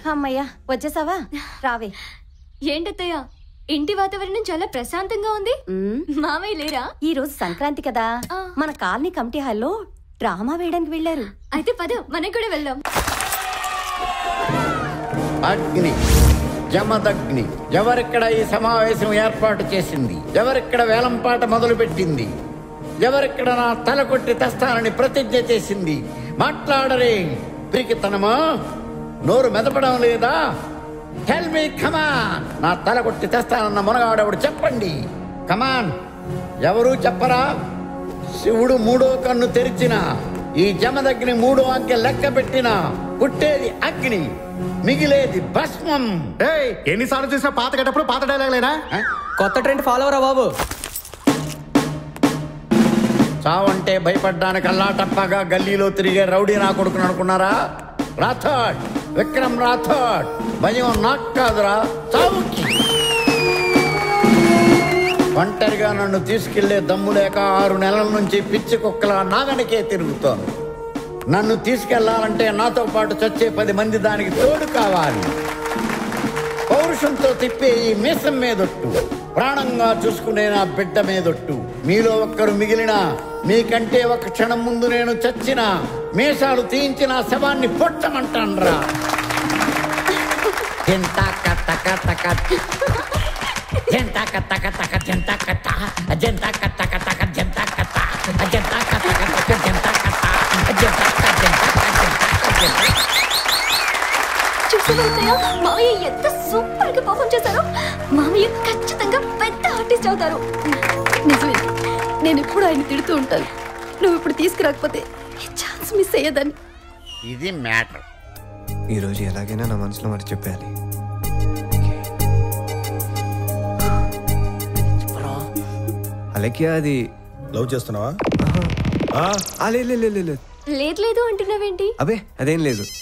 అమ్మయ్యా వచ్చేసావా రావే ఏంటత్తయ్య ఇంటి వాతావరణం చాలా ప్రశాంతంగా ఉంది ఉమ్, మామయ్య లేరా ఈ రోజు సంక్రాంతి కదా ఆ. మన కాలనీ కమిటీ హాల్లో డ్రామా వేయడానికి వెళ్ళారు అయితే పద మనం కూడా వెళ్దాం అగ్ని జమదగ్ని ఎవరిక్కడ ఈ సమావేశం ఏర్పాటు చేసింది ఎవరిక్కడ వేలంపాట మొదలుపెట్టింది ఎవరిక్కడ నా తల కొట్టి తెస్తానని ప్రతిజ్ఞ చేసింది మాట్లాడరే పిరికితనమా నోరు మెదపడం లేదా టెల్ మీ కమాన్ నా తల కొట్టి తెస్తానన్న మునగాడవుడు చెప్పండి కమాన్ ఎవరు చెప్పరా శివుడు మూడో కన్ను తెరిచిన ఈ జమదగ్ని మూడో అంకె లెక్క పెట్టిన పుట్టేది అగ్ని మిగిలేది భస్మం ఏయ్ ఎన్నిసార్లు చూసినా పాత కట్టప్పుడు పాత డైలాగ్లేనా ఆ? కొత్త ట్రెండ్ ఫాలో అవరా బాబు చావంటే భయపడ్డానికి అల్లాటప్పగా గల్లీలో తిరిగే రౌడీ నా కొడుకుని అనుకున్నారా రాథోడ్ విక్రమ్ రాథోడ్ భయం నాకు కాదురా చావుకి ఒంటరిగా నన్ను తీసుకెళ్లే దమ్ము లేక ఆరు నెలల నుంచి పిచ్చి కుక్కల నా వెనకే తిరుగుతోంది నన్ను తీసుకెళ్లాలంటే నాతో పాటు చచ్చే పది మంది దానికి తోడు కావాలి పౌరుషంతో తిప్పే ఈ మీసం మీదొట్టు ప్రాణంగా చూసుకునే నా బిడ్డ మీదొట్టు మీలో ఒక్కరు మిగిలిన మీకంటే ఒక క్షణం ముందు నేను చచ్చిన మీసాలు తీయించి నా శవాన్ని పొట్టమంటాన్రా జంతాక తక తక జంతాక తక తక జంతాక త జంతాక తక తక జంతాక త జంతాక తక తక జంతాక త జంతాక జంతాక జంతాక జంతాక చూసావా అత్తయ్య మామయ్య ఎంత సూపర్ గా పర్ఫామ్ చేశారో మామయ్య ఖచ్చితంగా పెద్ద ఆర్టిస్ట్ అవుతారు నిజమే నేను ఎప్పుడు ఆయన తిడుతూ ఉంటాను నువ్వు ఇప్పుడు తీసుకురాకపోతే ఈ ఛాన్స్ మిస్ అయ్యేదాన్ని ఇది మ్యాటర్ ఈరోజు ఎలాగైనా నా మనసులో మాట చెప్పాలి అలాగే అది లవ్ చేస్తున్నావా ఆ, లే, లే, లే, లే, లే. లేదు లేదు అంటున్నావేంటి అబే అదేం లేదు